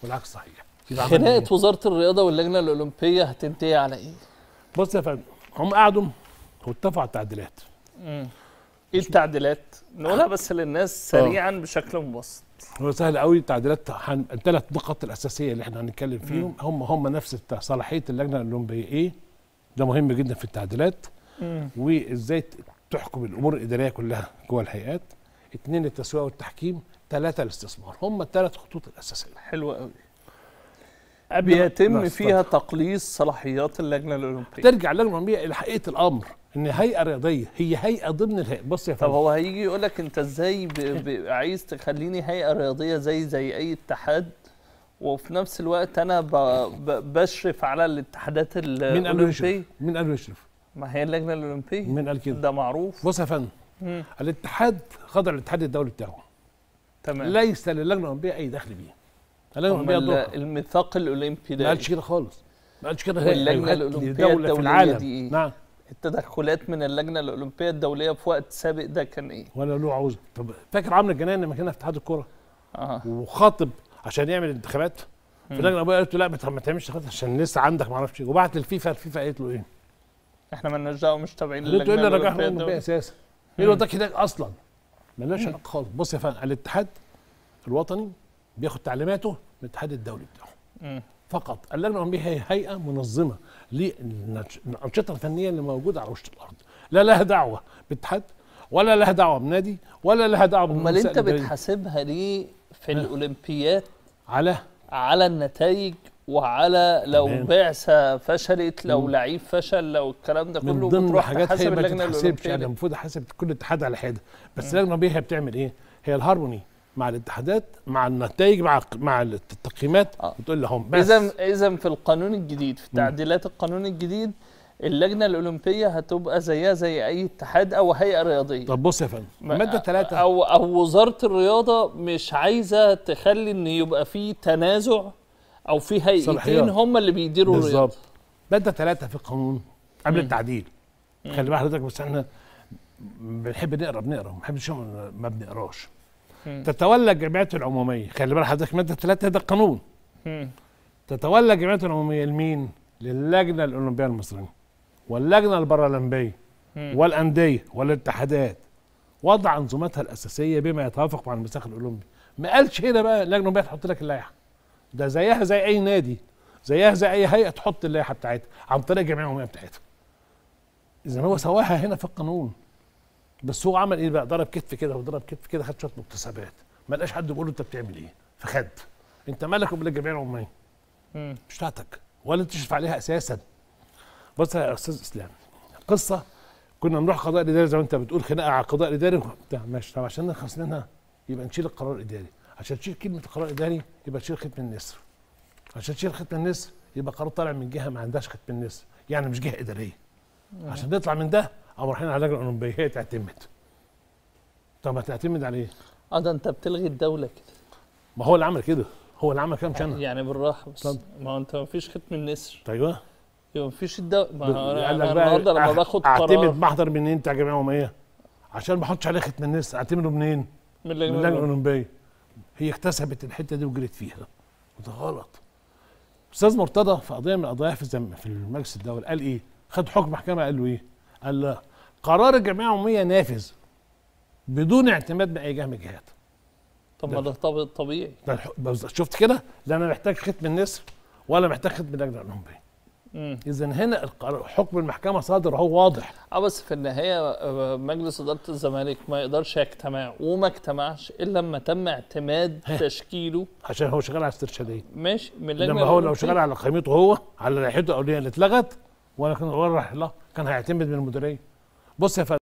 والعكس صحيح يبقى عملنا إيه؟ خناقه وزاره الرياضه واللجنه الاولمبيه هتنتهي على ايه؟ بص يا فندم هم قعدوا واتفقوا على التعديلات ايه التعديلات؟ نقولها بس للناس سريعا بشكل مبسط هو سهل قوي التعديلات هن- الثلاث نقط الاساسيه اللي احنا هنتكلم فيهم هم هم نفس الت- صلاحيه اللجنه الاولمبيه ايه ده مهم جدا في التعديلات وازاي ت- تحكم الامور الاداريه كلها جوه الهيئات اثنين التسويق والتحكيم ثلاثه الاستثمار هم الثلاث خطوط الاساسيه حلو قوي لا، بيتم لا، فيها تقليص صلاحيات اللجنه الاولمبيه ترجع اللجنه الاولمبيه الى حقيقه الامر ان هيئه رياضيه هي هيئه ضمن الهيئه بص يا طب فندم هو هيجي يقول لك انت ازاي ب... ب... عايز تخليني هيئه رياضيه زي زي اي اتحاد وفي نفس الوقت انا ب... ب... بشرف على الاتحادات مين قال له الاولمبيه يشرف؟ مين قال له يشرف؟ ما هي اللجنه الاولمبيه مين قال كده؟ ده معروف بص يا فندم مم. الاتحاد خضع للاتحاد الدولي بتاعه تمام ليس للجنه الاولمبيه اي دخل بيه اللجنه أما الاولمبيه ال- دورها الميثاق الاولمبي ما ده قالش كده خالص ما قالش كده واللجنة هيئات الأولمبية لدولة في الدولية العالم دي إيه؟ نعم التدخلات من اللجنه الاولمبيه الدوليه في وقت سابق ده كان ايه؟ ولا له عاوز طب فاكر عمرو الجناني لما كان في اتحاد الكوره اه وخاطب عشان يعمل انتخابات في اللجنه الاولمبيه قالت له لا ما ت- ما تعملش انتخابات عشان لسه عندك ما اعرفش ايه وبعت للفيفا الفيفا قالت له ايه؟ احنا مالناش دعوه مش تابعين قالت له ايه اللي رجعنا الأولمبية الاولمبيه الدولية. اساسا؟ ايه اللي وداك هناك اصلا؟ مالناش علاقه خالص بص يا فندم الاتحاد الوطني بياخد تعليماته من الاتحاد الدولي بتاعه مم. فقط اللجنه الاولمبيه هي هيئه منظمه للانشطه الفنيه اللي موجوده على وش الارض لا لها دعوه باتحاد ولا لها دعوه بنادي ولا لها دعوه امال بالمسائل انت الإدارية. بتحاسبها ليه في الاولمبيات على على النتائج وعلى لو تمام. بعثه فشلت لو مم. لعيب فشل لو الكلام ده من كله ضمن بتروح حاجات هي تحاسب ما اللجنه تتحسبش يعني الاولمبيه المفروض احاسب كل اتحاد على حده بس اللجنه الاولمبيه هي بتعمل ايه؟ هي الهارموني مع الاتحادات مع النتائج مع مع التقييمات آه. بتقول لهم بس اذا اذا في القانون الجديد في تعديلات القانون الجديد اللجنه الاولمبيه هتبقى زيها زي اي اتحاد او هيئه رياضيه طب بص يا فندم ما- ماده ثلاثه او او وزاره الرياضه مش عايزه تخلي ان يبقى في تنازع او في هيئتين صلاحيات. هم اللي بيديروا الرياضه بالظبط ماده ثلاثه في القانون قبل التعديل خلي بال حضرتك بس احنا بنحب نقرا بنقرا ما بنحبش ما بنقراش مم. تتولى الجمعيات العموميه خلي بال حضرتك ماده ثلاثه ده القانون مم. تتولى الجمعيات العموميه لمين؟ للجنه الاولمبيه المصريه واللجنه البارالمبيه مم. والانديه والاتحادات وضع انظمتها الاساسيه بما يتوافق مع الميثاق الاولمبي ما قالش هنا بقى اللجنه الاولمبيه تحط لك اللائحه ده زيها زي اي نادي زيها زي اي هيئه تحط اللائحه بتاعتها عن طريق الجمعيه العموميه بتاعتها اذا هو سواها هنا في القانون بس هو عمل ايه بقى ضرب كتف كده وضرب كتف كده خد شويه مكتسبات ما لقاش حد بيقول له انت بتعمل ايه فخد انت مالك وبين الجمعيه العموميه مم. مش بتاعتك ولا تشرف عليها اساسا بص يا استاذ اسلام قصه كنا نروح قضاء الاداري زي ما انت بتقول خناقه على القضاء الاداري بتاع ماشي طب عشان نخلص منها يبقى نشيل القرار الاداري عشان تشيل كلمه القرار الاداري يبقى تشيل ختم النسر عشان تشيل ختم النسر يبقى قرار طالع من جهه ما عندهاش ختم النسر يعني مش جهه اداريه عشان نطلع من ده او رايحين على اللجنه الاولمبيه هي تعتمد طب هتعتمد على ايه؟ اه ده انت بتلغي الدوله كده ما هو اللي عمل كده هو اللي عمل كده مش انا يعني بالراحه بس اتفضل. ما هو انت ما فيش ختم النسر ايوه يبقى ما فيش الدوله ما هو انا قال أنا لك بقى النهارده لما أع- باخد اعتمد قرار محضر منين بتاع جمعيه عموميه عشان ما احطش عليه ختم الناس اعتمده منين؟ من من اللجنه اللجنه الأولمبية. الاولمبيه هي اكتسبت الحته دي وجريت فيها وده غلط استاذ مرتضى في قضيه من القضايا في الزم في المجلس الدولي قال ايه؟ خد حكم محكمه قال له ايه؟ قال لا قرار الجمعيه العموميه نافذ بدون اعتماد من اي جهه من الجهات طب ما ده طب- طبيعي ده الح- بس شفت كده؟ لا انا محتاج ختم النسر ولا محتاج ختم اللجنه الاولمبيه مم. اذا هنا القرار حكم المحكمه صادر هو واضح اه بس في النهايه آه، مجلس اداره الزمالك ما يقدرش يجتمع وما اجتمعش الا لما تم اعتماد تشكيله عشان هو شغال على استرشاديه ماشي من اللجنه لما هو لو الأولمبية. شغال على قيمته هو على لائحته الاوليه اللي اتلغت ولا كان ولا كان هيعتمد من المديريه بص يا فندم